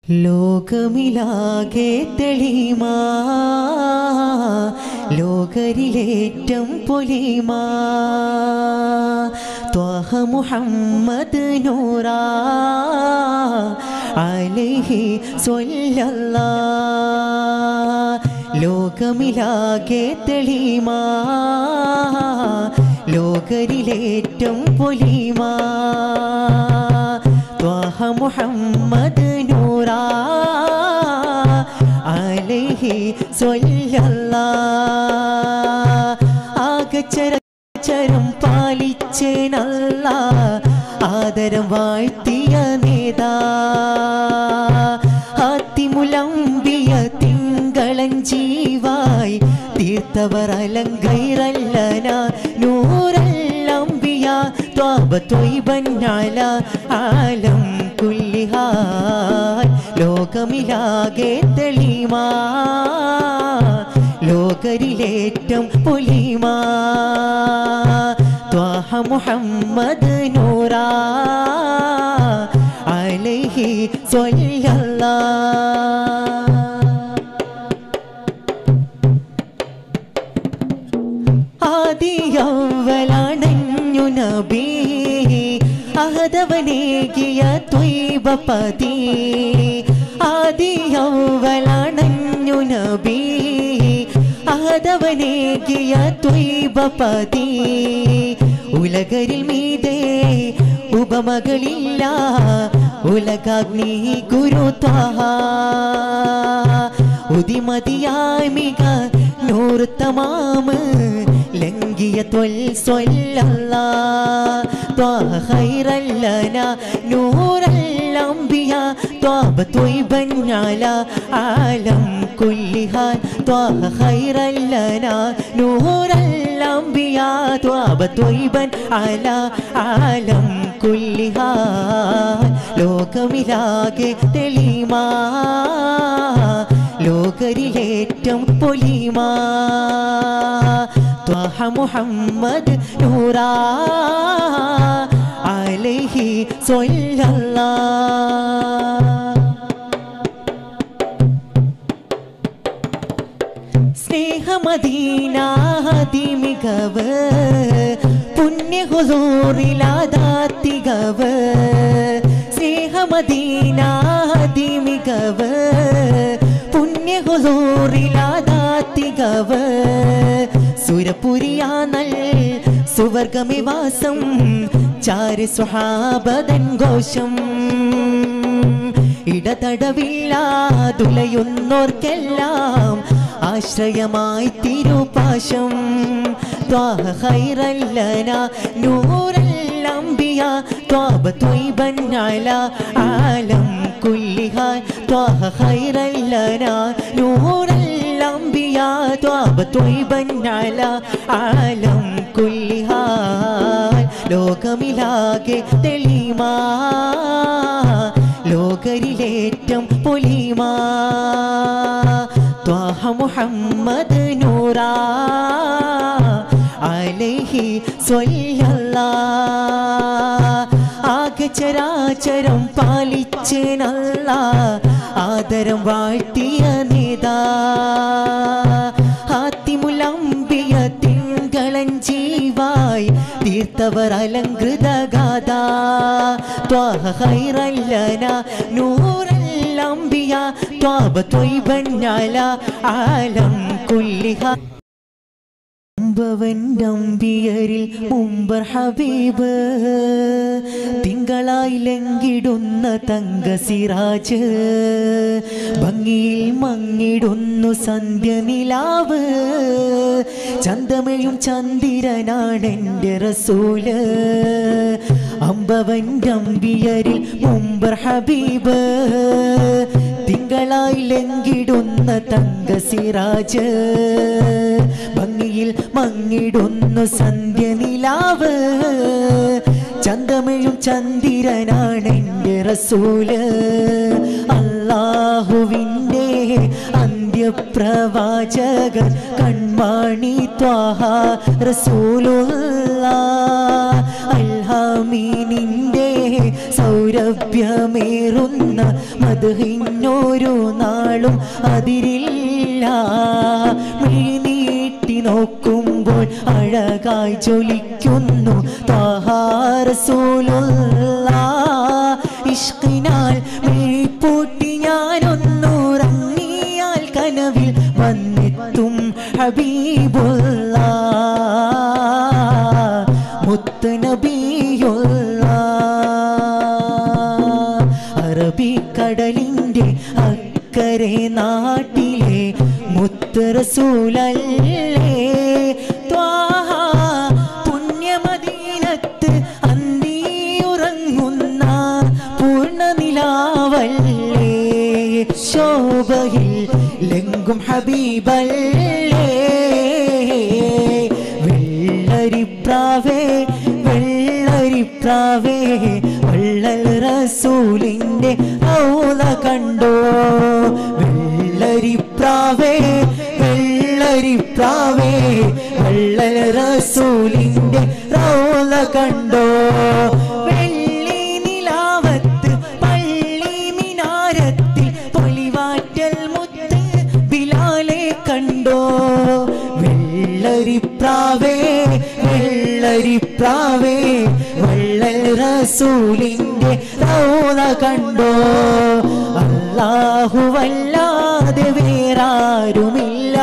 ലോകമിലാകെ തെളിമാ ലോകരിലേറ്റം പൊലിമാ ത്വഹ മുഹമ്മദ് നൂറാ അലൈഹി സ്വല്ലല്ലാ ലോകമിലാകെ തെളിമാ ലോകരിലേറ്റം പൊലിമാ ത്വഹ മുഹമ്മദ് നൂറാ അലൈഹി സ്വല്ലല്ലാ ആകച്ചര ചരം പാലിച്ചേനല്ല ആദരം വാഴ്ത്തിയ നേതാ ആത്തിമുലമ്പിയ തിങ്കളൻ ജീവായി തീർത്തവർ അലങ്കൈറല്ലന നൂറല്ലംബിയ ത്വാബ ത്വയ്ബന്നാല ആലം കുല്ലിഹാൽ ലോകമിലാകെ തെളിമാ ലോകരിലേറ്റം പൊലിമാ ത്വാഹ മുഹമ്മദ് നൂറാ അലൈഹി സ്വല്ലല്ലാ ആദിയവലാണഞ്ഞു നബി അഹദവനേകിയ ത്വൈബപതി ആദിയവലാണഞ്ഞു നബി അഹദവനേകിയ ത്വൈബപതി ഉലകരിൽ മീതേ ഉപമകളില്ല ഉലകാഗ്നി ഗുരു ത്വഹ ഉദിമതിയായി മിക നൂറ് തമാമ് ലംഘിയ ത്വൽ സ്വല്ലല്ലാ ത്വാഹ ഖൈറല്ലന നൂറല്ലംബിയ ത്വാബ ത്വയ്ബൻ അല ആലം കുല്ലിഹാൽ ത്വാഹ ഖൈറല്ലന നൂറല്ലംബിയ ത്വാബ ത്വയ്ബൻ അല ആലം കുല്ലിഹാൽ ലോകമിലാകെ തെളിമാ ലോകരിലേറ്റം പൊലിമാ ത്വഹ മുഹമ്മദ് നൂറാ അലൈഹി സ്വല്ലല്ലാ സ്നേഹമദീനാഹതി മികവ് പുണ്യ ഹുസൂറിലാദാത്തികവ് സ്നേഹമദീനാഹതി മികവ് പുണ്യ ഹുസൂറിലാദാത്തികവ് സുരപുരിയാനൽ സുവർഗമിവാസം ചാരി സ്വഹാബദൻ ഘോഷം ഇടതടവില്ലാതുലയുന്നോർക്കെല്ലാം ആശ്രയമായി തിരുപാശം ത്വാഹ ഖൈറല്ലന നൂറല്ലംബിയ ത്വാബ ത്വയ്ബൻ അല ആലം കുല്ലിഹാൽ ത്വാഹ ഖൈറല്ലന നൂറല്ലംബിയ ത്വാബ ത്വയ്ബൻ അല ആലം കുല്ലിഹാൽ ലോകമിലാകെ തെളിമാ ലോകരിലേറ്റം പൊലിമാ ത്വാഹ മുഹമ്മദ് നൂറാ അലൈഹി സ്വല്ലല്ലാ ആകെ ചരാചരം പാലിച്ചേനല്ല ആദരം വാഴ്ത്തിയ നേതാ ആത്തിമുലമ്പിയ തിങ്കളൻ ജീവായി തീർത്തവർ അലങ്കൃത ഗാഥ ത്വാഹ ഖൈറല്ലന നൂറല്ലംബിയ ത്വാബ ത്വയ്ബൻ അല ആലം കുല്ലിഹ മുമ്പവൻ്റമ്പിയരിൽ മുമ്പർ ഹബീബ് തിങ്കളായി ലങ്കിടുന്ന തങ്ക സിറാജ് ഭംഗിയിൽ മങ്ങിടുന്നു സന്ധ്യ നിലാവ് ചന്തമയും ചന്ദിരനാണെൻ്റെ റസൂല് അമ്പവൻ്റമ്പിയരിൽ മുമ്പർ ഹബീബ് തിങ്കളായി ലങ്കിടുന്ന തങ്ക സിറാജ് ഭംഗിയിൽ മങ്ങിടുന്നു സന്ധ്യ നിലാവ് ചന്തമയും ചന്ദിരനാണെൻ്റെ റസൂല് അള്ളാഹുവിൻ്റെ അന്ത്യപ്രവാചകൻ കൺമാണി ത്വാഹ റസൂലുള്ള അൽഹാമീനിൻ്റെ സൗരഭ്യമേറുന്ന മധുഹിന്നൊരു നാളും അതിരില്ല മിഴിനീട്ടി നോക്കുമ്പോൾ അഴകായി ജ്വലിക്കുന്നു താഹാരസൂലുള്ള ഇഷ്കിനാൽ മിഴിപ്പൂട്ടി ഞാനൊന്നുറങ്ങിയാൽ കനവിൽ വന്നെത്തും ഹബീബുള്ള മുത്ത് നബിയുള്ള അറബിക്കടലിൻ്റെ അക്കരെ നാട്ടിലെ മുത്ത് റസൂലല്ലേ ത്വാഹ പുണ്യമദീനത്ത് അന്തിയുറങ്ങുന്ന പൂർണ്ണനിലാവല്ലേ ശോഭയിൽ ലെങ്കും ഹബീബല്ലേ വെള്ളരിപ്രാവേ വെള്ളരിപ്രാവേ വള്ളൽ റസൂലിൻ്റെ ഔല കണ്ടോ വെള്ളരിപ്രാവേ വെള്ളരിപ്രാവേ വള്ളൽ റസൂലിൻ്റെ ഔല കണ്ടോ വെള്ളി നിലാവത്ത് പള്ളി മിനാരത്തിൽ പൊലിവാറ്റൽ മുത്ത് ബിലാലെ കണ്ടോ വെള്ളരിപ്രാവേ വെള്ളരിപ്രാവേ വള്ളൽ റസൂലിൻ്റെ റൗള കണ്ടോ അല്ലാഹുവല്ലാതെ വേറാരുമില്ല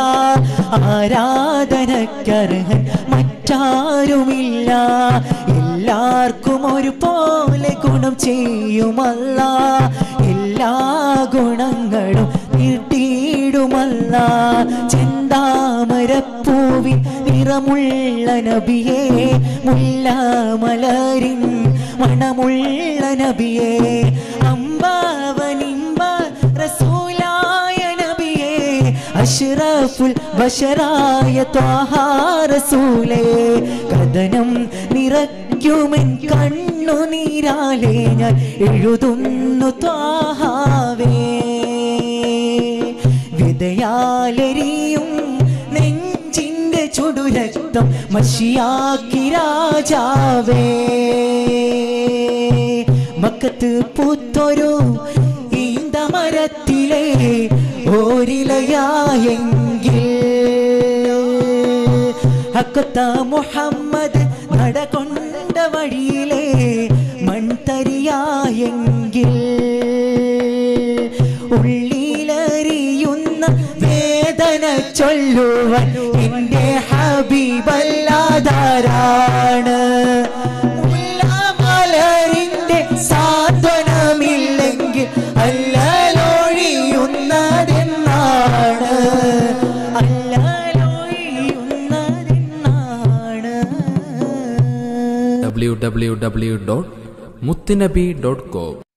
ആരാധനക്കർഹൻ മറ്റാരുമില്ല എല്ലാവർക്കും ഒരുപോലെ ഗുണം ചെയ്യുമല്ല എല്ലാ ഗുണങ്ങളും നീട്ടിയിടുമല്ല ചെന്താമരപ്പൂവിൻ നിറമുള്ള നബിയേ മുല്ലമലരിൻ മണമുള്ള നബിയേ അമ്പാവനിമ്പ റസൂലായ നബിയേ അഷ്റഫുൽ ബഷറായ ത്വാഹ റസൂലേ കഥനം നിറയ്ക്കുമെൻ കണ്ണുനീരാലേ ഞാൻ എഴുതുന്നു ത്വാഹാവേ വിതയാലെരിയും നെഞ്ചിന്റെ ചുടുരക്തം മഷിയാക്കി രാജാവേ മക്കത്ത് പൂത്തൊരു ഈന്തമരത്തിലെ ഓരിലയായെങ്കിൽ ഹക്കത്ത മുഹമ്മദ് നടകൊണ്ട വഴിയിലെ മൺതരിയായെങ്കിൽ ഉള്ളിലറിയുന്ന വേദന ചൊല്ലുവാൻ എൻ്റെ ഹബീബല്ലാതാരാണ് മുല്ലമലരിൻ്റെ സാന്ത്വനമില്ലെങ്കിൽ അല്ലലൊഴിയുന്നതെന്നാണ് അല്ലലൊഴിയുന്നതെന്നാണ് W W W dot Muthunabi dot com